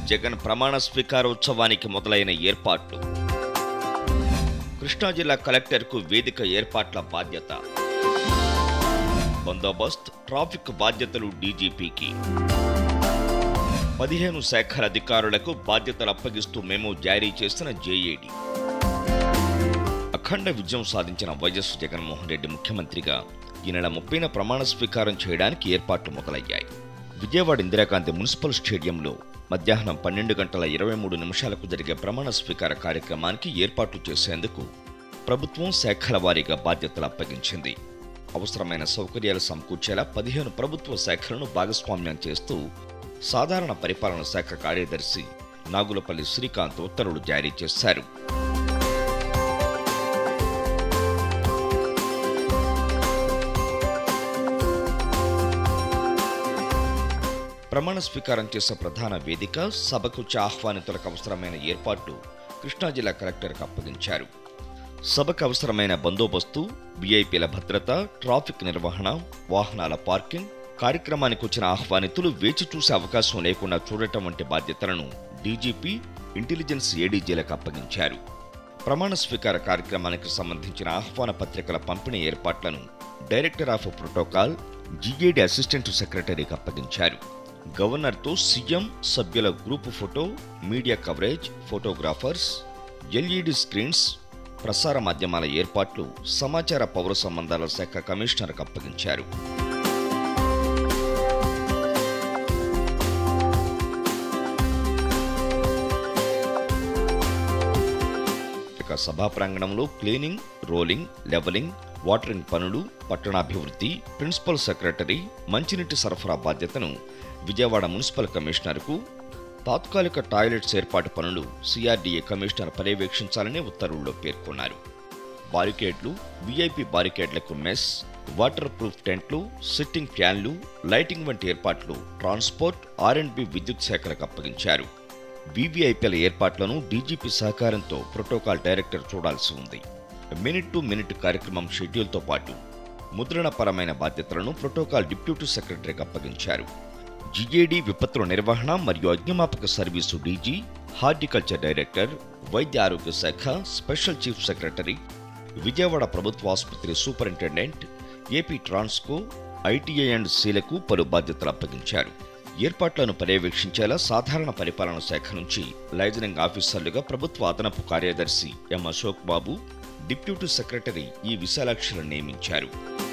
జగన్ ప్రమాణ స్వీకారోత్సవానికి మొదలైన ఏర్పాట్లు కృష్ణా జిల్లా కలెక్టర్కు వేదిక ఏర్పాట్ల బాధ్యత బందోబస్త్ ట్రాఫిక్ బాధ్యతలు డీజీపీకి పదిహేను శాఖల అధికారులకు బాధ్యతలు అప్పగిస్తూ మెమో జారీ చేసిన జేఏడీ అఖండ విజయం సాధించిన వైఎస్ జగన్మోహన్ రెడ్డి ముఖ్యమంత్రిగా ఈ నెల ముప్పైన ప్రమాణ స్వీకారం చేయడానికి ఏర్పాట్లు మొదలయ్యాయి విజయవాడ ఇందిరాగాంధీ మున్సిపల్ స్టేడియంలో మధ్యాహ్నం పన్నెండు గంటల ఇరవై మూడు నిమిషాలకు జరిగే ప్రమాణ స్వీకార కార్యక్రమానికి ఏర్పాట్లు చేసేందుకు ప్రభుత్వం శాఖల వారీగా బాధ్యతలు అప్పగించింది అవసరమైన సౌకర్యాలు సమకూర్చేలా పదిహేను ప్రభుత్వ శాఖలను భాగస్వామ్యం చేస్తూ సాధారణ పరిపాలన శాఖ కార్యదర్శి నాగులపల్లి శ్రీకాంత్ ఉత్తర్వులు జారీ చేశారు ప్రమాణ స్వీకారం చేసే ప్రధాన వేదిక సభకు వచ్చే ఆహ్వానితులకు అవసరమైన ఏర్పాట్లు కృష్ణా జిల్లా కలెక్టర్కు అప్పగించారు సభకు అవసరమైన బందోబస్తు విఐపీల భద్రత ట్రాఫిక్ నిర్వహణ వాహనాల పార్కింగ్ కార్యక్రమానికి వచ్చిన ఆహ్వానితులు వేచి చూసే అవకాశం లేకుండా చూడటం వంటి బాధ్యతలను డీజీపీ ఇంటెలిజెన్స్ ఏడీజీలకు అప్పగించారు ప్రమాణ స్వీకార కార్యక్రమానికి సంబంధించిన ఆహ్వాన పత్రికల పంపిణీ ఏర్పాట్లను director of protocol GAD assistant సెక్రటరీకి అప్పగించారు గవర్నర్తో సీఎం సభ్యుల group photo media coverage photographers LED screens ప్రసార మాధ్యమాల ఏర్పాట్లు సమాచార పౌర సంబంధాల శాఖ కమిషనర్కు అప్పగించారు ఇక సభా ప్రాంగణంలో క్లీనింగ్ రోలింగ్ లెవలింగ్ వాటరింగ్ పనులు పట్టణాభివృద్ధి ప్రిన్సిపల్ సెక్రటరీ మంచినీటి సరఫరా బాధ్యతను విజయవాడ మున్సిపల్ కమిషనర్కు తాత్కాలిక టాయిలెట్స్ ఏర్పాటు పనులు సిఆర్డీఏ కమిషనర్ పర్యవేక్షించాలని ఉత్తర్వుల్లో పేర్కొన్నారు బారికేడ్లు వీఐపీ బారికేడ్లకు మెస్ వాటర్ ప్రూఫ్ టెంట్లు సిట్టింగ్ ఫ్యాన్లు లైటింగ్ వంటి ఏర్పాట్లు ట్రాన్స్పోర్ట్ ఆర్ అండ్ బి విద్యుత్ శాఖలకు అప్పగించారు వీవీఐపీల ఏర్పాట్లను డీజీపీ సహకారంతో ప్రోటోకాల్ డైరెక్టర్ చూడాల్సి ఉంది మినిట్ టు మినిట్ కార్యక్రమం షెడ్యూల్తో పాటు ముద్రణపరమైన బాధ్యతలను ప్రోటోకాల్ డిప్యూటీ సెక్రటరీకి అప్పగించారు జిఏడి విపత్తుల నిర్వహణ మరియు అగ్నిమాపక సర్వీసు డీజీ హార్టికల్చర్ డైరెక్టర్ వైద్య ఆరోగ్య శాఖ స్పెషల్ చీఫ్ సెక్రటరీ విజయవాడ ప్రభుత్వ ఆసుపత్రి superintendent AP Transco ITI and సీలకు పలు బాధ్యతలు అప్పగించారు ఏర్పాట్లను పర్యవేక్షించేలా సాధారణ పరిపాలన శాఖ నుంచి లైజనింగ్ ఆఫీసర్లుగా ప్రభుత్వ అదనపు కార్యదర్శి M Ashok Babu deputy secretary E విశాలాక్షిలను నియమించారు